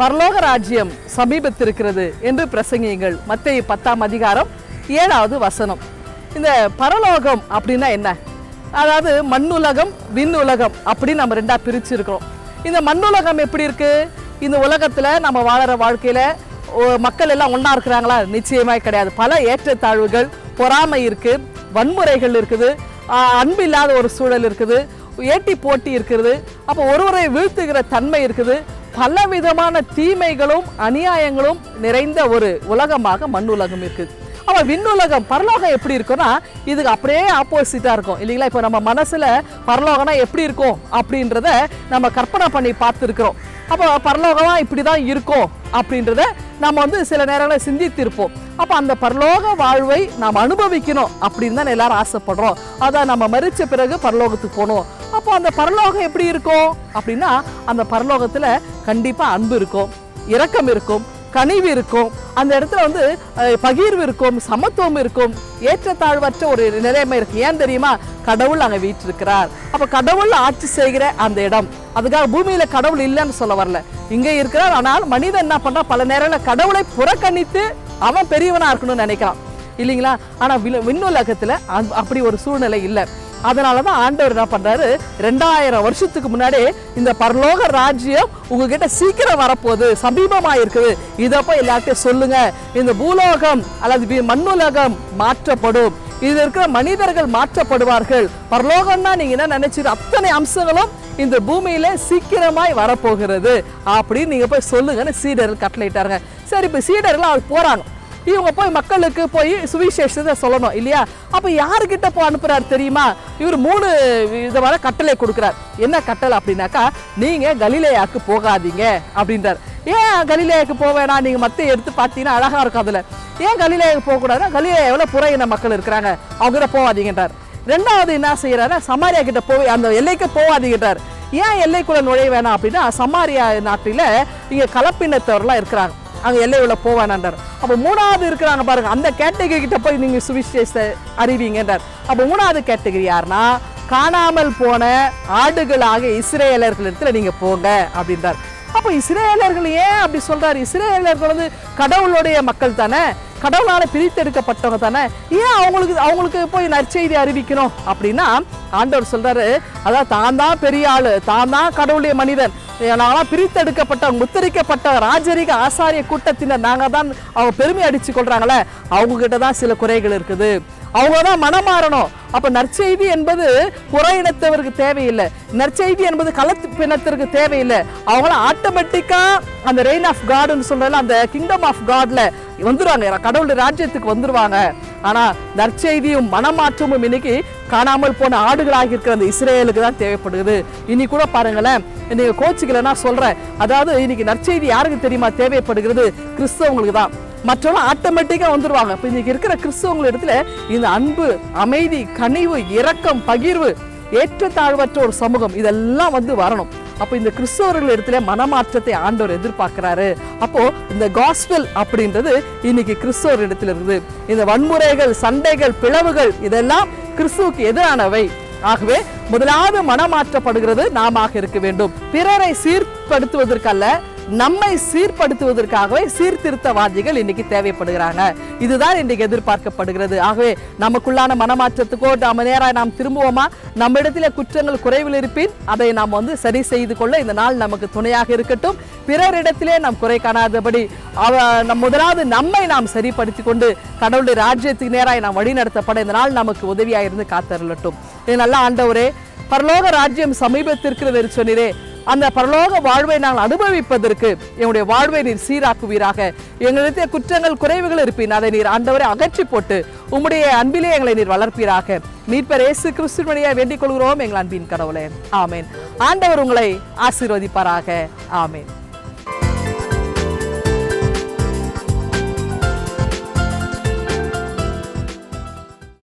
பரலோக ராஜ்யம் சமீபத்திருக்கிறது என்று பிரசங்கியுங்கள் மத்தேயு பத்தாம் அதிகாரம் ஏழாவது வசனம் இந்த பரலோகம் அப்படின்னா என்ன அதாவது மண்ணுலகம் விண்ணுலகம் அப்படின்னு நம்ம ரெண்டா பிரிச்சிருக்கிறோம் இந்த மண்ணுலகம் எப்படி இருக்கு இந்த உலகத்துல நம்ம வாழற வாழ்க்கையில ஓ- மக்கள் எல்லாம் ஒண்ணா இருக்கிறாங்களா நிச்சயமாய் கிடையாது பல ஏற்றத்தாழ்வுகள் பொறாமை இருக்கு வன்முறைகள் இருக்குது ஆஹ் அன்பு இல்லாத ஒரு சூழல் இருக்குது ஏட்டி போட்டி இருக்குது அப்போ ஒருவரை வீழ்த்துகிற தன்மை இருக்குது பல விதமான தீமைகளும் அநியாயங்களும் நிறைந்த ஒரு உலகமாக மண் உலகம் இருக்குது அப்போ விண்ணுலகம் பரலோகம் எப்படி இருக்கும்னா இதுக்கு அப்படியே ஆப்போசிட்டாக இருக்கும் இல்லைங்களா இப்போ நம்ம மனசில் பரலோகம்னா எப்படி இருக்கும் அப்படின்றத நம்ம கற்பனை பண்ணி பார்த்துருக்குறோம் அப்போ பரலோகமா இப்படி தான் இருக்கும் அப்படின்றத நம்ம வந்து சில நேரங்களில் சிந்தித்திருப்போம் அப்போ அந்த பரலோக வாழ்வை நாம் அனுபவிக்கணும் அப்படின்னு தான் எல்லாரும் ஆசைப்படுறோம் அதான் நம்ம மறிச்ச பிறகு பரலோகத்துக்கு போகணும் அப்போ அந்த பரலோகம் எப்படி இருக்கும் அப்படின்னா அந்த பரலோகத்தில் கண்டிப்பாக அன்பு இருக்கும் இரக்கம் இருக்கும் கனிவு இருக்கும் அந்த இடத்துல வந்து அஹ், பகிர்வு இருக்கும் சமத்துவம் இருக்கும் ஏற்றத்தாழ்வற்ற ஒரு நிலைமை இருக்கு ஏன் தெரியுமா கடவுள் அங்கே வீற்றிருக்கிறார் அப்போ கடவுள் ஆட்சி செய்கிற அந்த இடம் அதுக்காக பூமியில கடவுள் இல்லைன்னு சொல்ல வரல இங்கே இருக்கிறார் ஆனால் மனிதன் என்ன பண்றான் பல நேரங்களில் கடவுளை புறக்கணித்து அவன் பெரியவனா இருக்கணும்னு நினைக்கிறான் இல்லைங்களா ஆனா வில்- விண்ணுலகத்துல அந்த- அப்படி ஒரு சூழ்நிலை இல்லை அதனால தான் ஆண்டவர் என்ன பண்றாரு ரெண்டாயிரம் வருஷத்துக்கு முன்னாடி இந்த பரலோக ராஜ்யம் உங்ககிட்ட சீக்கிரம் வரப்போகுது சமீபமா இருக்குது இதை போய் எல்லார்ட்டையும் சொல்லுங்க இந்த பூலோகம் அல்லது வி- மண்ணுலகம் மாற்றப்படும் இதுல இருக்கிற மனிதர்கள் மாற்றப்படுவார்கள் பரலோகம்னா நீங்க என்ன நினைச்சிரு அத்தனை அம்சங்களும் இந்த பூமியில சீக்கிரமாய் வரப்போகிறது அப்படின்னு நீங்க போய் சொல்லுங்கன்னு சீடர்கள் கட்டளையிட்டாருங்க சரி இப்போ சீடர்கள் அவர் போறாங்க இவங்க போய் மக்களுக்கு போய் சுவிசேஷத்தை சொல்லணும் இல்லையா அப்போ யாருக்கிட்ட போய் அனுப்புறாரு தெரியுமா இவர் மூணு விதமான கட்டளை கொடுக்குறார் என்ன கட்டளை அப்படின்னாக்கா நீங்க கலிலேயாக்கு போகாதீங்க அப்படின்றார் ஏன் கலிலேயாக்கு போக வேணாம் நீங்க மத்த எடுத்து பார்த்தீங்கன்னா அழகா இருக்கும் அதுல ஏன் கலிலேயாக்கு போகக்கூடாதுன்னா கலிலேயாவில் புற இன மக்கள் இருக்கிறாங்க அவங்க கிட்ட போகாதீங்கன்றார் ரெண்டாவது என்ன செய்யறாரு சமாரியா கிட்ட போய் அந்த எல்லைக்கு போகாதீங்கன்றார் ஏன் எல்லைக்குள்ள நுழைய வேணாம் அப்படின்னா சமாரியா நாட்டில் இங்க கலப்பினத்தவர்லாம் இருக்கிறாங்க அங்கே எல்லை உள்ள போவானான்றார் அப்போ மூணாவது இருக்கிறாங்க பாருங்க அந்த கேட்டகரி கிட்ட போய் நீங்கள் சுவிசேஷ அறிவிங்கன்றார் அப்போ மூணாவது கேட்டகரி யாருன்னா காணாமல் போன ஆடுகளாக இஸ்ரேலர்களிடத்துல நீங்க போங்க அப்படின்றார் அப்போ இஸ்ரேலர்கள் ஏன் அப்படி சொல்றாரு இஸ்ரேலர்கள் வந்து கடவுளுடைய மக்கள் தானே கடவுளால பிரித்தெடுக்கப்பட்டவங்க தானே ஏன் அவங்களுக்கு அவங்களுக்கு போய் நற்செய்தி அறிவிக்கணும் அப்படின்னா ஆண்டவர் சொல்றாரு அதான் தான் தான் பெரிய ஆளு தான் தான் கடவுளுடைய மனிதன் நாங்களாம் பிரித்தெடுக்கப்பட்ட முத்திரிக்கப்பட்ட ராஜரிக ஆசாரிய கூட்டத்தினர் நாங்க தான் அவங்க பெருமை அடிச்சு கொள்றாங்களே அவங்க கிட்ட தான் சில குறைகள் இருக்குது அவங்க தான் மனம் மாறணும் அப்ப நற்செய்தி என்பது புற இனத்தவருக்கு தேவையில்லை நற்செய்தி என்பது கலத்து பிணத்திற்கு தேவையில்லை அவங்களாம் ஆட்டோமேட்டிக்கா அந்த ரெயின் ஆஃப் காட்னு சொல்றதுல அந்த கிங்டம் ஆஃப் காட்ல வந்துருவாங்க கடவுளுடைய ராஜ்யத்துக்கு வந்துருவாங்க ஆனா நற்செய்தியும் மனமாற்றமும் இன்னைக்கு காணாமல் போன ஆடுகளாக இருக்கிற அந்த இஸ்ரேலுக்கு தான் தேவைப்படுது இனி கூட பாருங்களேன் நீங்க கோச்சுக்கல நான் சொல்றேன் அதாவது இன்னைக்கு நற்செய்தி யாருக்கு தெரியுமா தேவைப்படுகிறது கிறிஸ்தவங்களுக்கு தான் மற்றவங்க ஆட்டோமேட்டிக்காக வந்துருவாங்க இப்போ இன்னைக்கு இருக்கிற கிறிஸ்தவங்கள் இடத்துல இந்த அன்பு அமைதி கனிவு இரக்கம் பகிர்வு ஏற்றத்தாழ்வற்ற ஒரு சமூகம் இதெல்லாம் வந்து வரணும் அப்போ இந்த கிறிஸ்தவர்கள் இடத்துல மனமாற்றத்தை ஆண்டவர் எதிர்பார்க்கிறாரு அப்போ இந்த காஸ்பல் அப்படின்றது இன்னைக்கு கிறிஸ்தவர் இடத்துல இருக்குது இந்த வன்முறைகள் சண்டைகள் பிளவுகள் இதெல்லாம் கிறிஸ்துவுக்கு எதிரானவை ஆகவே முதலாவது மனமாற்றப்படுகிறது நாம இருக்க வேண்டும் பிறரை சீர்படுத்துவதற்கல்ல நம்மை சீர்படுத்துவதற்காகவே சீர்திருத்தவாதிகள் இன்னைக்கு தேவைப்படுகிறாங்க இதுதான் இன்னைக்கு எதிர்பார்க்கப்படுகிறது ஆகவே நமக்குள்ளான மனமாற்றத்துக்கோ நம்ம நேராக நாம் திரும்புவோமா நம்ம இடத்துல குற்றங்கள் குறைவில் இருப்பின் அதை நாம் வந்து சரி செய்து கொள்ள இந்த நாள் நமக்கு துணையாக இருக்கட்டும் பிறரிடத்திலே நாம் குறை காணாதபடி அவ நம் முதலாவது நம்மை நாம் சரிப்படுத்தி கொண்டு கடவுளுடைய ராஜ்யத்துக்கு நேராக நாம் வழி நடத்தப்பட இந்த நாள் நமக்கு உதவியாக இருந்து காத்தருளட்டும் இது நல்ல ஆண்டவரே பரலோக ராஜ்யம் சமீபத்திற்கிறது என்று சொன்னீரே அந்த பரலோக வாழ்வை நாங்கள் அனுபவிப்பதற்கு என்னுடைய வாழ்வை நீர் சீராக்குவீராக எங்களிடத்தில் குற்றங்கள் குறைவுகள் இருப்பின் அதை நீர் ஆண்டவரை அகற்றி போட்டு உம்முடைய அன்பிலே எங்களை நீர் வளர்ப்பீராக மீட்பர் இயேசு கிறிஸ்துவின் வழியாக வேண்டிக் கொள்கிறோம் எங்கள் அன்பின் கடவுளே ஆமேன் ஆண்டவர் உங்களை ஆசீர்வதிப்பாராக ஆமேன்